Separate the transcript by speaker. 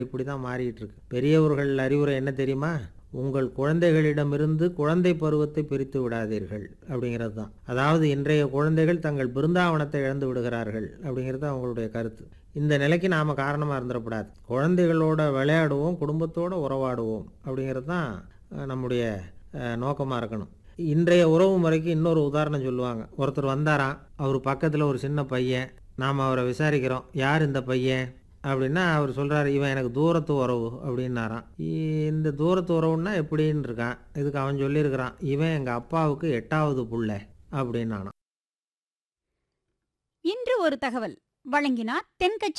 Speaker 1: இப்படி தான் மாறிட்டு இருக்கு பெரியவர்கள் அறிவுரை என்ன தெரியுமா உங்கள் குழந்தைகளிடமிருந்து குழந்தை பருவத்தை பிரித்து விடாதீர்கள் அப்படிங்கிறது தான் அதாவது இன்றைய குழந்தைகள் தங்கள் பிருந்தாவனத்தை இழந்து விடுகிறார்கள் அப்படிங்கிறது அவங்களுடைய கருத்து இந்த நிலைக்கு நாம் காரணமாக இருந்துடக்கூடாது குழந்தைகளோட விளையாடுவோம் குடும்பத்தோட உறவாடுவோம் அப்படிங்கிறது தான் அஹ், நம்முடைய நோக்கமாக இருக்கணும் இன்றைய உறவு முறைக்கு இன்னொரு உதாரணம் சொல்லுவாங்க ஒருத்தர் வந்தாராம் அவர் பக்கத்தில் ஒரு சின்ன பையன் நாம் அவரை விசாரிக்கிறோம் யார் இந்த பையன் அப்படின்னா அவர் சொல்கிறாரு இவன் எனக்கு தூரத்து உறவு அப்படின்னாராம் இ- இந்த தூரத்து உறவுன்னா எப்படின்னு இருக்கான் இதுக்கு அவன் சொல்லியிருக்கிறான் இவன் எங்கள் அப்பாவுக்கு எட்டாவது புள்ள அப்படின்னானாம்
Speaker 2: இன்று ஒரு தகவல் வழங்கினார் தென்கட்சி